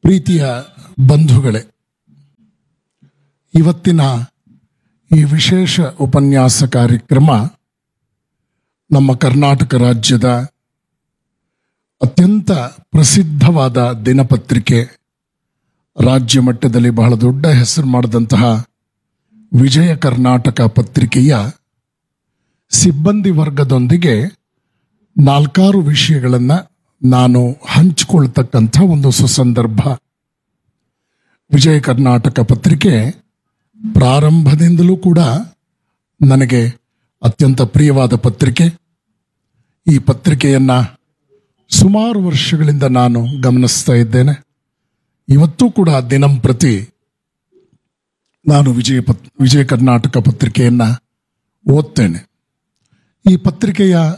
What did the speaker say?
ಪ್ರೀತಿಯ ಬಂಧುಗಳೇ ಇವತ್ತಿನ ಈ ವಿಶೇಷ ಉಪನ್ಯಾಸ ಕಾರ್ಯಕ್ರಮ ನಮ್ಮ ಕರ್ನಾಟಕ ರಾಜ್ಯದ ಅತ್ಯಂತ ಪ್ರಸಿದ್ಧವಾದ ದಿನಪತ್ರಿಕೆ ರಾಜ್ಯ ಮಟ್ಟದಲ್ಲಿ ಬಹಳ ದೊಡ್ಡ ಹೆಸರು ಮಾಡಿದಂತಹ ವಿಜಯ ಕರ್ನಾಟಕ ಪತ್ರಿಕೆಯ ಸಿಬ್ಬಂದಿ ವರ್ಗದೊಂದಿಗೆ ನಾಲ್ಕಾರು ವಿಷಯಗಳನ್ನು ನಾನು ಹಂಚಿಕೊಳ್ತಕ್ಕಂಥ ಒಂದು ಸುಸಂದರ್ಭ ವಿಜಯ ಕರ್ನಾಟಕ ಪತ್ರಿಕೆ ಪ್ರಾರಂಭದಿಂದಲೂ ಕೂಡ ನನಗೆ ಅತ್ಯಂತ ಪ್ರಿಯವಾದ ಪತ್ರಿಕೆ ಈ ಪತ್ರಿಕೆಯನ್ನ ಸುಮಾರು ವರ್ಷಗಳಿಂದ ನಾನು ಗಮನಿಸ್ತಾ ಇದ್ದೇನೆ ಇವತ್ತೂ ಕೂಡ ದಿನಂಪ್ರತಿ ನಾನು ವಿಜಯ ಪತ್ ವಿಜಯ ಕರ್ನಾಟಕ ಪತ್ರಿಕೆಯನ್ನ ಓದ್ತೇನೆ ಈ ಪತ್ರಿಕೆಯ